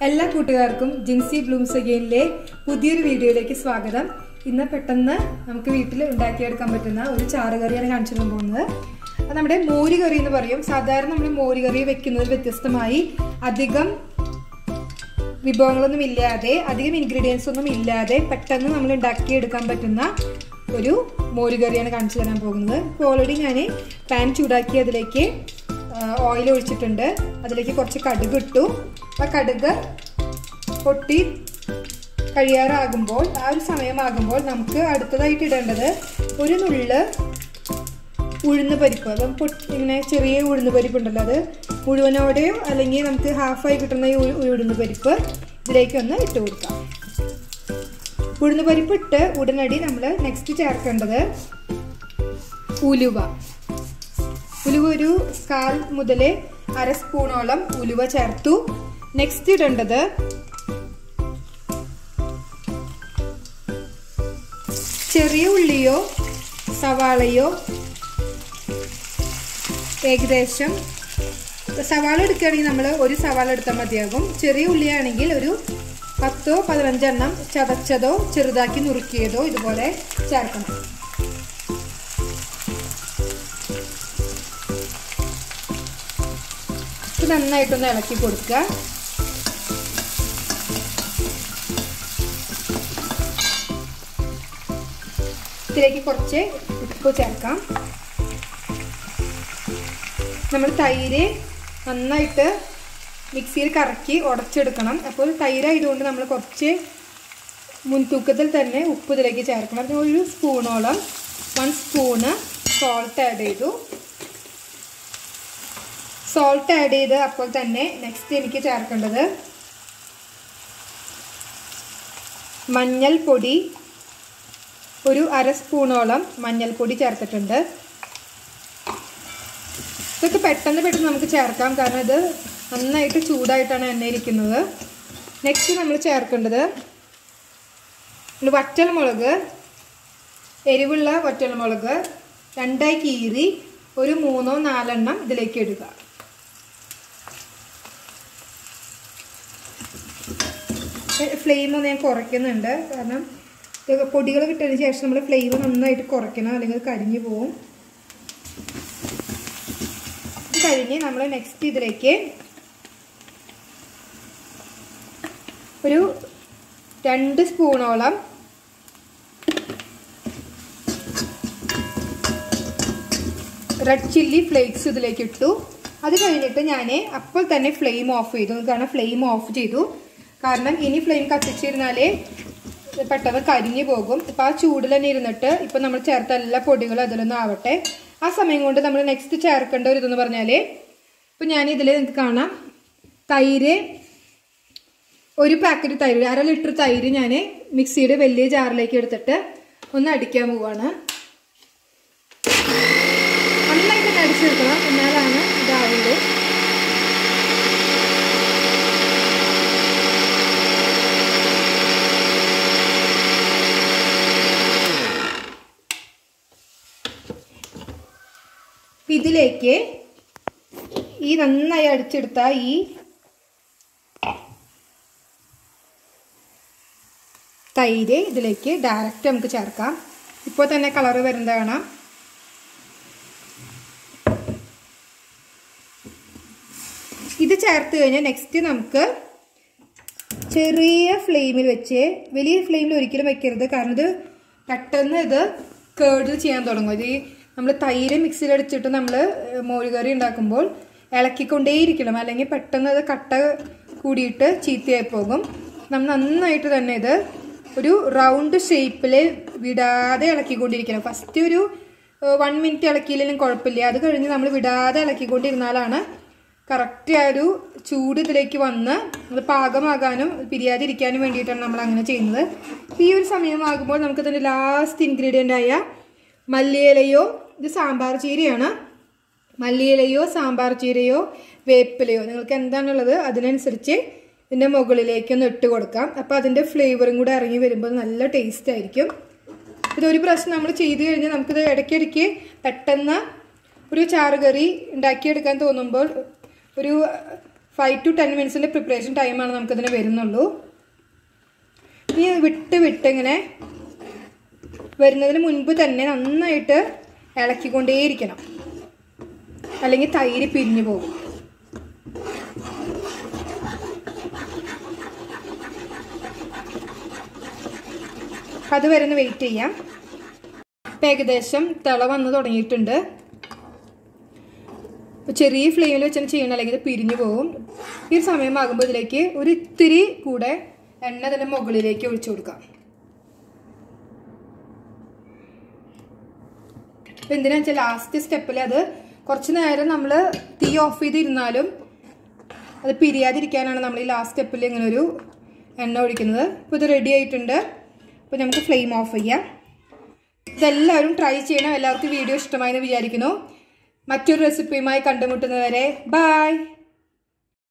എല്ലാ കൂട്ടുകാർക്കും ജിൻസി ബ്ലൂംസ് അഗെയിനിലെ പുതിയൊരു വീഡിയോയിലേക്ക് സ്വാഗതം ഇന്ന് പെട്ടെന്ന് നമുക്ക് വീട്ടിൽ ഉണ്ടാക്കിയെടുക്കാൻ പറ്റുന്ന ഒരു ചാറ് കറിയാണ് കാണിച്ചു തരാൻ പോകുന്നത് അത് നമ്മുടെ മോര് കറി എന്ന് പറയും സാധാരണ നമ്മൾ മോര് കറി വെക്കുന്നത് വ്യത്യസ്തമായി അധികം വിഭവങ്ങളൊന്നും ഇല്ലാതെ അധികം ഇൻഗ്രീഡിയൻസ് ഒന്നും ഇല്ലാതെ പെട്ടെന്ന് നമ്മൾ ഉണ്ടാക്കിയെടുക്കാൻ പറ്റുന്ന ഒരു മോര് കറിയാണ് കാണിച്ചു തരാൻ പോകുന്നത് ഇപ്പോൾ ഓൾറെഡി ഞാൻ പാൻ ചൂടാക്കി അതിലേക്ക് ഓയിൽ ഒഴിച്ചിട്ടുണ്ട് അതിലേക്ക് കുറച്ച് കടുക് ഇട്ടു ആ കടുക് പൊട്ടി കഴിയാറാകുമ്പോൾ ആ ഒരു സമയമാകുമ്പോൾ നമുക്ക് അടുത്തതായിട്ട് ഇടേണ്ടത് ഒരു നുള്ള് ഉഴുന്ന് പരിപ്പ് അപ്പം ഇങ്ങനെ ചെറിയ ഉഴുന്ന് പരിപ്പ് ഉണ്ടല്ലോ അത് മുഴുവനോടെയോ അല്ലെങ്കിൽ നമുക്ക് ഹാഫായി കിട്ടുന്ന ഈ ഉഴുന്ന് പരിപ്പ് ഇതിലേക്ക് ഒന്ന് ഇട്ട് കൊടുക്കാം ഉഴുന്ന് പരിപ്പ് ഇട്ട് ഉടനടി നമ്മൾ നെക്സ്റ്റ് ചേർക്കേണ്ടത് ഉലുവ ഉലുവ ഒരു കാൽ മുതൽ അര സ്പൂണോളം ഉലുവ ചേർത്തു നെക്സ്റ്റ് ഇടേണ്ടത് ചെറിയ ഉള്ളിയോ സവാളയോ ഏകദേശം സവാള എടുക്കുകയാണെങ്കിൽ നമ്മൾ ഒരു സവാള എടുത്താൽ മതിയാകും ചെറിയ ഉള്ളിയാണെങ്കിൽ ഒരു പത്തോ പതിനഞ്ചെണ്ണം ചതച്ചതോ ചെറുതാക്കി നുറുക്കിയതോ ഇതുപോലെ ചേർക്കണം ഇത് നന്നായിട്ടൊന്ന് ഇളക്കി കൊടുക്കുക ഇതിലേക്ക് കുറച്ച് ഉപ്പ് ചേർക്കാം നമ്മൾ തൈര് നന്നായിട്ട് മിക്സിയിൽ കറക്കി ഉടച്ചെടുക്കണം അപ്പോൾ തൈരായതുകൊണ്ട് നമ്മൾ കുറച്ച് മുൻതൂക്കത്തിൽ തന്നെ ഉപ്പ് ഇതിലേക്ക് ചേർക്കണം അതിന് ഒരു സ്പൂണോളം വൺ സ്പൂണ് സോൾട്ട് ആഡ് ചെയ്തു സോൾട്ട് ആഡ് ചെയ്ത് അപ്പോൾ തന്നെ നെക്സ്റ്റ് എനിക്ക് ചേർക്കേണ്ടത് മഞ്ഞൾപ്പൊടി ഒരു അര സ്പൂണോളം മഞ്ഞൾപ്പൊടി ചേർത്തിട്ടുണ്ട് ഇതൊക്കെ പെട്ടെന്ന് പെട്ടെന്ന് നമുക്ക് ചേർക്കാം കാരണം ഇത് നന്നായിട്ട് ചൂടായിട്ടാണ് എണ്ണയിരിക്കുന്നത് നെക്സ്റ്റ് നമ്മൾ ചേർക്കേണ്ടത് വറ്റൽമുളക് എരിവുള്ള വറ്റൽമുളക് രണ്ടായി കീറി ഒരു മൂന്നോ നാലെണ്ണം ഇതിലേക്ക് ഇടുക ഫ്ലെയിം ഒന്ന് ഞാൻ കുറയ്ക്കുന്നുണ്ട് കാരണം പൊടികൾ കിട്ടിയതിന് ശേഷം നമ്മൾ ഫ്ലെയിം നന്നായിട്ട് കുറയ്ക്കണം അല്ലെങ്കിൽ കരിഞ്ഞു പോവും കഴിഞ്ഞ് നമ്മൾ നെക്സ്റ്റ് ഇതിലേക്ക് ഒരു രണ്ട് സ്പൂണോളം റെഡ് ചില്ലി ഫ്ലേക്സ് ഇതിലേക്ക് ഇട്ടു അത് കഴിഞ്ഞിട്ട് ഞാൻ അപ്പോൾ തന്നെ ഫ്ലെയിം ഓഫ് ചെയ്തു കാരണം ഫ്ലെയിം ഓഫ് ചെയ്തു കാരണം ഇനി ഫ്ലെയിം കത്തിച്ചിരുന്നാലേ പെട്ടെന്ന് കരിഞ്ഞു പോകും ഇപ്പം ആ ചൂടിൽ തന്നെ ഇരുന്നിട്ട് ഇപ്പം നമ്മൾ ചേർത്ത എല്ലാ പൊടികളും അതിലൊന്നും ആവട്ടെ ആ സമയം കൊണ്ട് നമ്മൾ നെക്സ്റ്റ് ചേർക്കേണ്ട ഒരു ഇതെന്ന് പറഞ്ഞാൽ ഇപ്പം ഞാൻ ഇതിൽ നിങ്ങൾക്ക് കാണാം തൈര് ഒരു പാക്കറ്റ് തൈര് അര ലിറ്റർ തൈര് ഞാൻ മിക്സിയുടെ വലിയ ജാറിലേക്ക് എടുത്തിട്ട് ഒന്ന് അടിക്കാൻ പോവാണ് നന്നായിട്ട് അടിച്ചെടുക്കണം എന്നാലാണ് ഇതാവുള്ളൂ ഇതിലേക്ക് ഈ നന്നായി അടിച്ചെടുത്ത ഈ തൈര് ഇതിലേക്ക് ഡയറക്റ്റ് നമുക്ക് ചേർക്കാം ഇപ്പോൾ തന്നെ കളറ് വരുന്നത് കാണാം ഇത് ചേർത്ത് കഴിഞ്ഞാൽ നെക്സ്റ്റ് നമുക്ക് ചെറിയ ഫ്ലെയിമിൽ വെച്ച് വലിയ ഫ്ലെയിമിൽ ഒരിക്കലും വെക്കരുത് കാരണം ഇത് പെട്ടെന്ന് ഇത് കേർഡിൽ ചെയ്യാൻ തുടങ്ങും ഇത് നമ്മൾ തൈര് മിക്സിയിലടിച്ചിട്ട് നമ്മൾ മോരുകറി ഉണ്ടാക്കുമ്പോൾ ഇളക്കിക്കൊണ്ടേയിരിക്കണം അല്ലെങ്കിൽ പെട്ടെന്ന് അത് കട്ട കൂടിയിട്ട് ചീത്തയായി പോകും നമ്മൾ നന്നായിട്ട് തന്നെ ഇത് ഒരു റൗണ്ട് ഷേപ്പിൽ വിടാതെ ഇളക്കിക്കൊണ്ടിരിക്കണം ഫസ്റ്റ് ഒരു വൺ മിനിറ്റ് ഇളക്കിയില്ലെങ്കിലും കുഴപ്പമില്ല അത് കഴിഞ്ഞ് നമ്മൾ വിടാതെ ഇളക്കിക്കൊണ്ടിരുന്നാലാണ് കറക്റ്റ് ആ ഒരു ചൂട് ഇതിലേക്ക് വന്ന് അത് പാകമാകാനും പിരിയാതിരിക്കാനും വേണ്ടിയിട്ടാണ് നമ്മൾ അങ്ങനെ ചെയ്യുന്നത് ഈ ഒരു സമയമാകുമ്പോൾ നമുക്കതിൻ്റെ ലാസ്റ്റ് ഇൻഗ്രീഡിയൻ്റ് ആയ മല്ലിയിലയോ ഇത് സാമ്പാർ ചീരയാണ് മല്ലിയിലയോ സാമ്പാർ ചീരയോ വേപ്പിലയോ നിങ്ങൾക്ക് എന്താണുള്ളത് അതിനനുസരിച്ച് ഇതിൻ്റെ മുകളിലേക്ക് ഒന്ന് ഇട്ട് കൊടുക്കാം അപ്പോൾ അതിൻ്റെ ഫ്ലേവറും കൂടെ ഇറങ്ങി വരുമ്പോൾ നല്ല ടേസ്റ്റ് ആയിരിക്കും ഇതൊരു പ്രാവശ്യം നമ്മൾ ചെയ്ത് കഴിഞ്ഞാൽ നമുക്കിത് ഇടയ്ക്കിടയ്ക്ക് പെട്ടെന്ന് ഒരു ചാറുകറി ഉണ്ടാക്കിയെടുക്കാൻ തോന്നുമ്പോൾ ഒരു ഫൈവ് ടു ടെൻ മിനിറ്റ്സിൻ്റെ പ്രിപ്പറേഷൻ ടൈമാണ് നമുക്കിതിന് വരുന്നുള്ളൂ ഇനി വിട്ട് വിട്ട് ഇങ്ങനെ വരുന്നതിന് മുൻപ് തന്നെ നന്നായിട്ട് ഇളക്കിക്കൊണ്ടേയിരിക്കണം അല്ലെങ്കിൽ തൈര് പിരിഞ്ഞു പോകും അതുവരെ ഒന്ന് വെയിറ്റ് ചെയ്യാം ഇപ്പം ഏകദേശം തിള വന്ന് തുടങ്ങിയിട്ടുണ്ട് ചെറിയ ഫ്ലെയിമിൽ വെച്ചാണ് ചെയ്യണം അല്ലെങ്കിൽ ഇത് പിരിഞ്ഞു പോകും ഈ ഒരു സമയമാകുമ്പോൾ ഇതിലേക്ക് ഒരു ഇത്തിരി കൂടെ എണ്ണ ഇതിൻ്റെ മുകളിലേക്ക് ഒഴിച്ചു കൊടുക്കാം അപ്പം എന്തിനാ വെച്ചാൽ ലാസ്റ്റ് സ്റ്റെപ്പിൽ അത് കുറച്ച് നേരം നമ്മൾ തീ ഓഫ് ചെയ്തിരുന്നാലും അത് പിരിയാതിരിക്കാനാണ് നമ്മൾ ഈ ലാസ്റ്റ് സ്റ്റെപ്പിൽ ഇങ്ങനെ ഒരു എണ്ണ ഒഴിക്കുന്നത് ഇപ്പോൾ ഇത് റെഡി ആയിട്ടുണ്ട് അപ്പോൾ നമുക്ക് ഫ്ലെയിം ഓഫ് ചെയ്യാം ഇതെല്ലാവരും ട്രൈ ചെയ്യണം എല്ലാവർക്കും വീഡിയോ ഇഷ്ടമായെന്ന് വിചാരിക്കുന്നു മറ്റൊരു റെസിപ്പിയുമായി കണ്ടുമുട്ടുന്നവരെ ബായ്